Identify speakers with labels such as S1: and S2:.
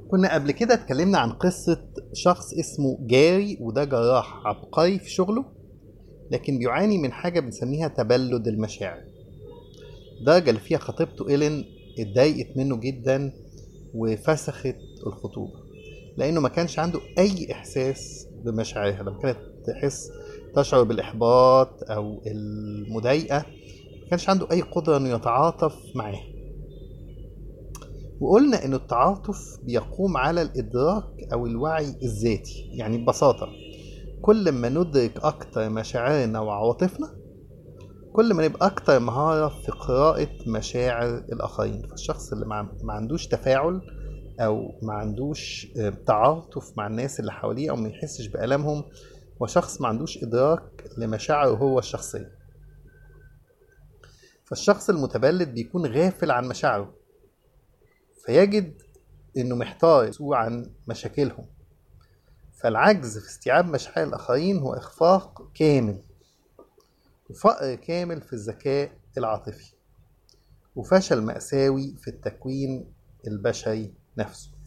S1: كنا قبل كده اتكلمنا عن قصة شخص اسمه جاري وده جراح عبقري في شغله لكن بيعاني من حاجة بنسميها تبلد المشاعر الدرجة اللي فيها خطيبته إيلين اتضايقت منه جدا وفسخت الخطوبة لأنه ما كانش عنده أي إحساس بمشاعرها لما كانت تحس تشعر بالإحباط أو المضايقة ما كانش عنده أي قدرة إنه يتعاطف معاها وقلنا إن التعاطف بيقوم على الإدراك أو الوعي الذاتي يعني ببساطة كل ما ندرك أكتر مشاعرنا وعواطفنا كل ما نبقى أكتر مهارة في قراءة مشاعر الآخرين فالشخص اللي ما ما عندوش تفاعل أو ما عندوش آه، تعاطف مع الناس اللي حواليه أو ما يحسش بألمهم هو شخص ما عندوش إدراك لمشاعره هو الشخصية فالشخص المتبلد بيكون غافل عن مشاعره فيجد إنه محتار يسوء عن مشاكلهم فالعجز في استيعاب مشاعر الآخرين هو إخفاق كامل وفقر كامل في الذكاء العاطفي وفشل مأساوي في التكوين البشري نفسه